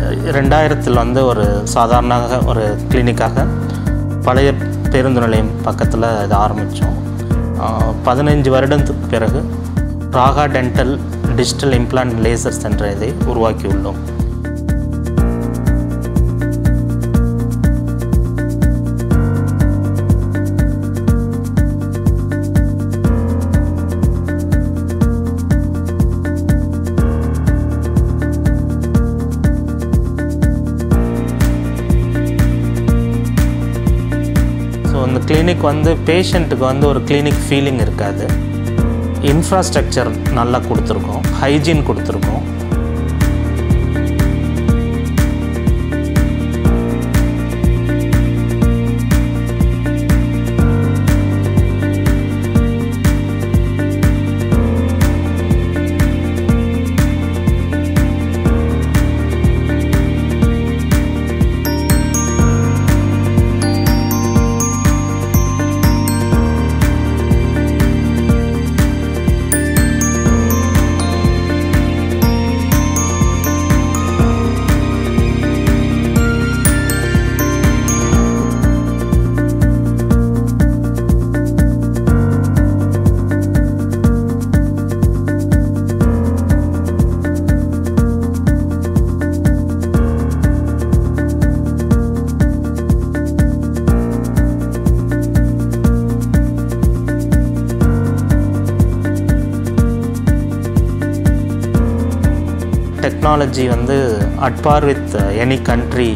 ரெண்டாயிரத்தில் வந்து ஒரு சாதாரண ஒரு கிளினிக்காக பழைய பேருந்து நிலையம் பக்கத்தில் இது ஆரம்பித்தோம் பதினஞ்சு வருடத்துக்கு பிறகு Raga dental digital implant laser centre இதை உருவாக்கியுள்ளோம் ஸோ இந்த கிளினிக் வந்து பேஷண்ட்டுக்கு வந்து ஒரு கிளினிக் ஃபீலிங் இருக்காது இன்ஃப்ராஸ்ட்ரக்சர் நல்லா கொடுத்துருக்கோம் ஹைஜீன் கொடுத்துருக்கோம் டெக்னாலஜி வந்து at par with any country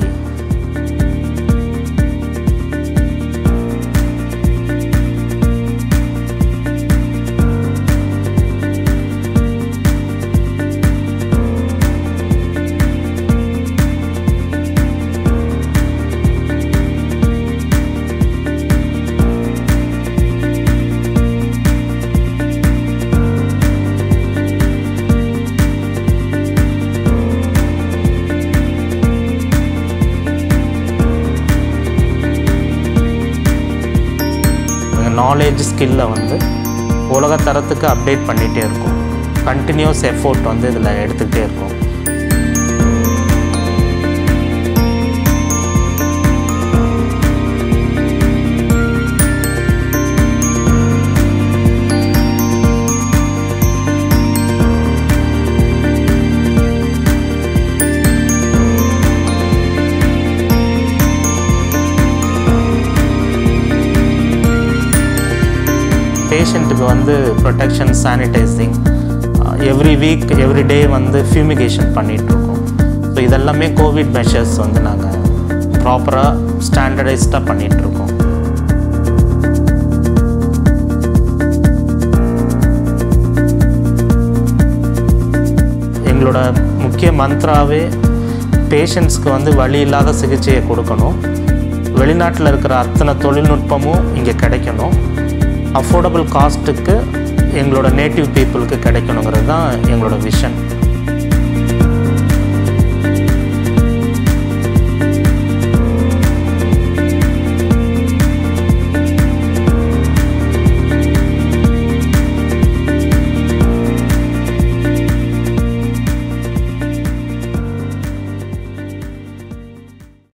knowledge ஸ்கில்லை வந்து உலக தரத்துக்கு அப்டேட் பண்ணிகிட்டே இருக்கும் கண்டினியூஸ் எஃபோர்ட் வந்து இதில் எடுத்துக்கிட்டே இருக்கும் பேஷண்ட்டுக்கு வந்து protection sanitizing every week every day வந்து ஃபியூமிகேஷன் பண்ணிகிட்ருக்கோம் ஸோ இதெல்லாமே கோவிட் மெஷர்ஸ் வந்து நாங்கள் ப்ராப்பராக ஸ்டாண்டர்டைஸ்டாக பண்ணிகிட்ருக்கோம் எங்களோட முக்கிய மந்த்ராவே பேஷண்ட்ஸ்க்கு வந்து வழி இல்லாத சிகிச்சையை கொடுக்கணும் வெளிநாட்டில் இருக்கிற அத்தனை தொழில்நுட்பமும் இங்கே கிடைக்கணும் அஃபோர்டபுள் காஸ்ட்டுக்கு எங்களோட நேட்டிவ் பீப்புளுக்கு கிடைக்கணுங்கிறது தான் எங்களோட விஷன்